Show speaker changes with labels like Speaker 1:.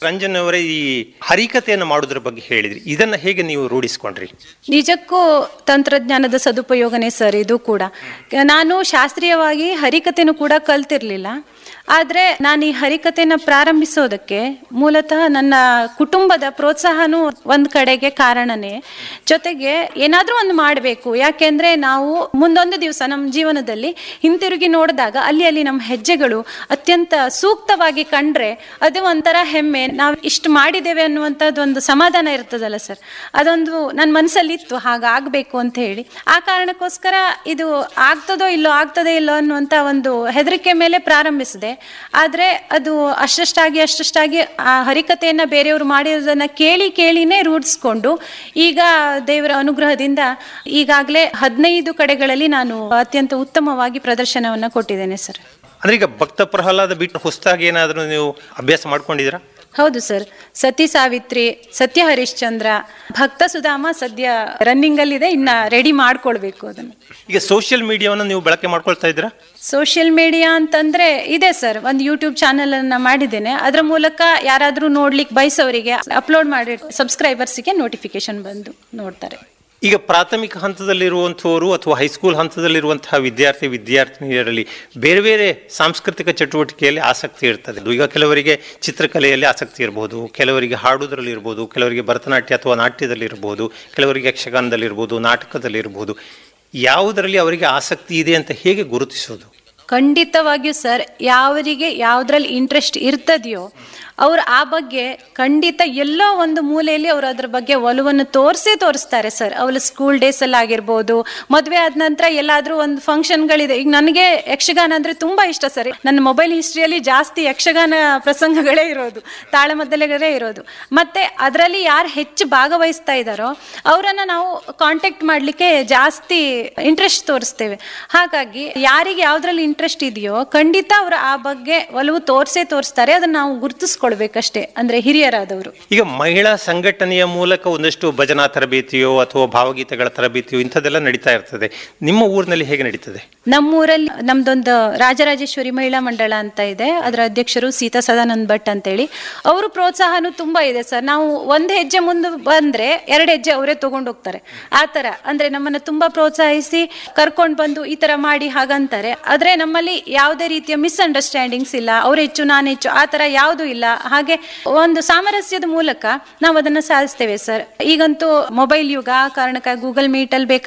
Speaker 1: ರಂಜನ್ ಅವರೇ ಈ ಹರಿಕತೆಯನ್ನು ಮಾಡೋದ್ರ ಬಗ್ಗೆ ಹೇಳಿದ್ರಿ ಇದನ್ನ ಹೇಗೆ ನೀವು ರೂಢಿಸ್ಕೊಂಡ್ರಿ
Speaker 2: ನಿಜಕ್ಕೂ ತಂತ್ರಜ್ಞಾನದ ಸದುಪಯೋಗನೇ ಸರ್ ಇದು ಕೂಡ ನಾನು ಶಾಸ್ತ್ರೀಯವಾಗಿ ಹರಿಕತೆನೂ ಕೂಡ ಕಲ್ತಿರ್ಲಿಲ್ಲ ಆದರೆ ನಾನು ಈ ಹರಿಕತೆನ ಪ್ರಾರಂಭಿಸೋದಕ್ಕೆ ಮೂಲತಃ ನನ್ನ ಕುಟುಂಬದ ಪ್ರೋತ್ಸಾಹನೂ ಒಂದು ಕಡೆಗೆ ಕಾರಣನೇ ಜೊತೆಗೆ ಏನಾದರೂ ಒಂದು ಮಾಡಬೇಕು ಯಾಕೆಂದ್ರೆ ನಾವು ಮುಂದೊಂದು ದಿವಸ ನಮ್ಮ ಜೀವನದಲ್ಲಿ ಹಿಂತಿರುಗಿ ನೋಡಿದಾಗ ಅಲ್ಲಿ ಅಲ್ಲಿ ನಮ್ಮ ಹೆಜ್ಜೆಗಳು ಅತ್ಯಂತ ಸೂಕ್ತವಾಗಿ ಕಂಡ್ರೆ ಅದು ಒಂಥರ ಹೆಮ್ಮೆ ನಾವು ಇಷ್ಟು ಮಾಡಿದ್ದೇವೆ ಅನ್ನುವಂಥದ್ದು ಒಂದು ಸಮಾಧಾನ ಇರ್ತದಲ್ಲ ಸರ್ ಅದೊಂದು ನನ್ನ ಮನಸ್ಸಲ್ಲಿ ಇತ್ತು ಹಾಗಾಗಬೇಕು ಅಂತ ಹೇಳಿ ಆ ಕಾರಣಕ್ಕೋಸ್ಕರ ಇದು ಆಗ್ತದೋ ಇಲ್ಲೋ ಆಗ್ತದೋ ಇಲ್ಲೋ ಅನ್ನುವಂಥ ಒಂದು ಹೆದರಿಕೆ ಮೇಲೆ ಪ್ರಾರಂಭಿಸಿದೆ ಆದರೆ ಅದು ಅಷ್ಟಷ್ಟಾಗಿ ಅಷ್ಟಷ್ಟಾಗಿ ಆ ಹರಿಕತೆಯನ್ನು ಬೇರೆಯವರು ಮಾಡಿರೋದನ್ನ ಕೇಳಿ ಕೇಳಿನೇ ರೂಢಿಸ್ಕೊಂಡು ಈಗ ದೇವರ ಅನುಗ್ರಹದಿಂದ ಈಗಾಗಲೇ ಹದಿನೈದು ಕಡೆಗಳಲ್ಲಿ ನಾನು ಅತ್ಯಂತ ಉತ್ತಮವಾಗಿ ಪ್ರದರ್ಶನವನ್ನು ಕೊಟ್ಟಿದ್ದೇನೆ ಸರ್
Speaker 1: ಅಂದ್ರೆ ಈಗ ಭಕ್ತ ಪ್ರಹ್ಲಾದ ಬಿಟ್ಟು ಹೊಸದಾಗಿ ಏನಾದರೂ ನೀವು ಅಭ್ಯಾಸ ಮಾಡ್ಕೊಂಡಿದ್ದೀರಾ
Speaker 2: ಹೌದು ಸರ್ ಸತಿ ಸಾವಿತ್ರಿ ಸತ್ಯ ಹರಿಶ್ಚಂದ್ರ ಭಕ್ತ ಸುಧಾಮ ಸದ್ಯ ರನ್ನಿಂಗ್ ಅಲ್ಲಿದೆ ಇನ್ನ ರೆಡಿ ಮಾಡ್ಕೊಳ್ಬೇಕು ಅದನ್ನು
Speaker 1: ಈಗ ಸೋಷಿಯಲ್ ಮೀಡಿಯಾವನ್ನು ನೀವು ಬಳಕೆ ಮಾಡ್ಕೊಳ್ತಾ ಇದ್ದೀರಾ
Speaker 2: ಸೋಷಿಯಲ್ ಮೀಡಿಯಾ ಅಂತಂದ್ರೆ ಇದೆ ಸರ್ ಒಂದು ಯೂಟ್ಯೂಬ್ ಚಾನೆಲ್ ಅನ್ನ ಮಾಡಿದ್ದೇನೆ ಅದರ ಮೂಲಕ ಯಾರಾದರೂ ನೋಡ್ಲಿಕ್ಕೆ ಬಯಸೋರಿಗೆ ಅಪ್ಲೋಡ್ ಮಾಡಿ ಸಬ್ಸ್ಕ್ರೈಬರ್ಸಿಗೆ ನೋಟಿಫಿಕೇಶನ್ ಬಂದು ನೋಡ್ತಾರೆ
Speaker 1: ಈಗ ಪ್ರಾಥಮಿಕ ಹಂತದಲ್ಲಿರುವಂಥವರು ಅಥವಾ ಹೈಸ್ಕೂಲ್ ಹಂತದಲ್ಲಿರುವಂತಹ ವಿದ್ಯಾರ್ಥಿ ವಿದ್ಯಾರ್ಥಿನಿಯರಲ್ಲಿ ಬೇರೆ ಬೇರೆ ಸಾಂಸ್ಕೃತಿಕ ಚಟುವಟಿಕೆಯಲ್ಲಿ ಆಸಕ್ತಿ ಇರ್ತದೆ ಈಗ ಕೆಲವರಿಗೆ ಚಿತ್ರಕಲೆಯಲ್ಲಿ ಆಸಕ್ತಿ ಇರಬಹುದು ಕೆಲವರಿಗೆ ಹಾಡುವುದರಲ್ಲಿ ಇರ್ಬೋದು ಕೆಲವರಿಗೆ ಭರತನಾಟ್ಯ ಅಥವಾ ನಾಟ್ಯದಲ್ಲಿ ಇರಬಹುದು ಕೆಲವರಿಗೆ ಯಕ್ಷಗಾನದಲ್ಲಿ ಇರ್ಬೋದು ನಾಟಕದಲ್ಲಿ ಇರಬಹುದು ಯಾವುದರಲ್ಲಿ ಅವರಿಗೆ ಆಸಕ್ತಿ ಇದೆ ಅಂತ ಹೇಗೆ ಗುರುತಿಸೋದು
Speaker 2: ಖಂಡಿತವಾಗಿಯೂ ಸರ್ ಯಾವರಿಗೆ ಯಾವುದ್ರಲ್ಲಿ ಇಂಟ್ರೆಸ್ಟ್ ಇರ್ತದೆಯೋ ಅವ್ರು ಆ ಬಗ್ಗೆ ಖಂಡಿತ ಎಲ್ಲೋ ಒಂದು ಮೂಲೆಯಲ್ಲಿ ಅವರು ಅದ್ರ ಬಗ್ಗೆ ಒಲವನ್ನು ತೋರಿಸೇ ತೋರಿಸ್ತಾರೆ ಸರ್ ಅವಳು ಸ್ಕೂಲ್ ಡೇಸಲ್ಲಿ ಆಗಿರ್ಬೋದು ಮದುವೆ ಆದ ನಂತರ ಎಲ್ಲಾದರೂ ಒಂದು ಫಂಕ್ಷನ್ಗಳಿದೆ ಈಗ ನನಗೆ ಯಕ್ಷಗಾನ ಅಂದರೆ ತುಂಬ ಇಷ್ಟ ಸರ್ ನನ್ನ ಮೊಬೈಲ್ ಹಿಸ್ಟ್ರಿಯಲ್ಲಿ ಜಾಸ್ತಿ ಯಕ್ಷಗಾನ ಪ್ರಸಂಗಗಳೇ ಇರೋದು ತಾಳಮದ್ದಲೆಗಳೇ ಇರೋದು ಮತ್ತೆ ಅದರಲ್ಲಿ ಯಾರು ಹೆಚ್ಚು ಭಾಗವಹಿಸ್ತಾ ಇದ್ದಾರೋ ಅವರನ್ನು ನಾವು ಕಾಂಟ್ಯಾಕ್ಟ್ ಮಾಡಲಿಕ್ಕೆ ಜಾಸ್ತಿ ಇಂಟ್ರೆಸ್ಟ್ ತೋರಿಸ್ತೇವೆ ಹಾಗಾಗಿ ಯಾರಿಗೆ ಯಾವುದ್ರಲ್ಲಿ ಇಂಟ್ರೆಸ್ಟ್ ಇದೆಯೋ ಖಂಡಿತ ಅವರು ಆ ಬಗ್ಗೆ ಒಲವು ತೋರಿಸೇ ತೋರಿಸ್ತಾರೆ ಅದನ್ನು ನಾವು ಗುರುತಿಸ್ಕೊಳ್ಬೇಕಷ್ಟೇ ಅಂದರೆ ಹಿರಿಯರಾದವರು
Speaker 1: ಈಗ ಮಹಿಳಾ ಸಂಘಟನೆಯ ಮೂಲಕ ಒಂದಷ್ಟು ಭಜನಾ ತರಬೇತಿಯೋ ಅಥವಾ ಭಾವಗೀತೆಗಳ ತರಬೇತಿಯೋ ಇಂಥದ್ದೆಲ್ಲ ನಡೀತಾ ಇರ್ತದೆ ನಿಮ್ಮ ಊರಿನಲ್ಲಿ ಹೇಗೆ ನಡೀತದೆ
Speaker 2: ನಮ್ಮೂರಲ್ಲಿ ನಮ್ದೊಂದು ರಾಜರಾಜೇಶ್ವರಿ ಮಹಿಳಾ ಮಂಡಳ ಅಂತ ಇದೆ ಅದರ ಅಧ್ಯಕ್ಷರು ಸೀತಾ ಸದಾನಂದ್ ಭಟ್ ಅಂತೇಳಿ ಅವರು ಪ್ರೋತ್ಸಾಹನೂ ತುಂಬಾ ಇದೆ ಸರ್ ನಾವು ಒಂದು ಹೆಜ್ಜೆ ಮುಂದೆ ಬಂದ್ರೆ ಎರಡು ಹೆಜ್ಜೆ ಅವರೇ ತಗೊಂಡು ಹೋಗ್ತಾರೆ ಆ ತರ ಅಂದ್ರೆ ನಮ್ಮನ್ನ ತುಂಬಾ ಪ್ರೋತ್ಸಾಹಿಸಿ ಕರ್ಕೊಂಡು ಬಂದು ಈ ತರ ಮಾಡಿ ಹಾಗಂತಾರೆ ಆದ್ರೆ ನಮ್ಮಲ್ಲಿ ಯಾವುದೇ ರೀತಿಯ ಮಿಸ್ಅಂಡರ್ಸ್ಟ್ಯಾಂಡಿಂಗ್ಸ್ ಇಲ್ಲ ಅವ್ರು ಹೆಚ್ಚು ನಾನು ಹೆಚ್ಚು ಆ ತರ ಯಾವುದೂ ಇಲ್ಲ ಹಾಗೆ ಒಂದು ಸಾಮರಸ್ಯದ ಮೂಲಕ ನಾವು ಅದನ್ನ ಸಾಧಿಸ್ತೇವೆ ಸರ್ ಈಗಂತೂ ಮೊಬೈಲ್ ಯುಗ ಆ ಕಾರಣಕ್ಕಾಗಿ ಗೂಗಲ್ ಮೀಟ್ ಅಲ್ಲಿ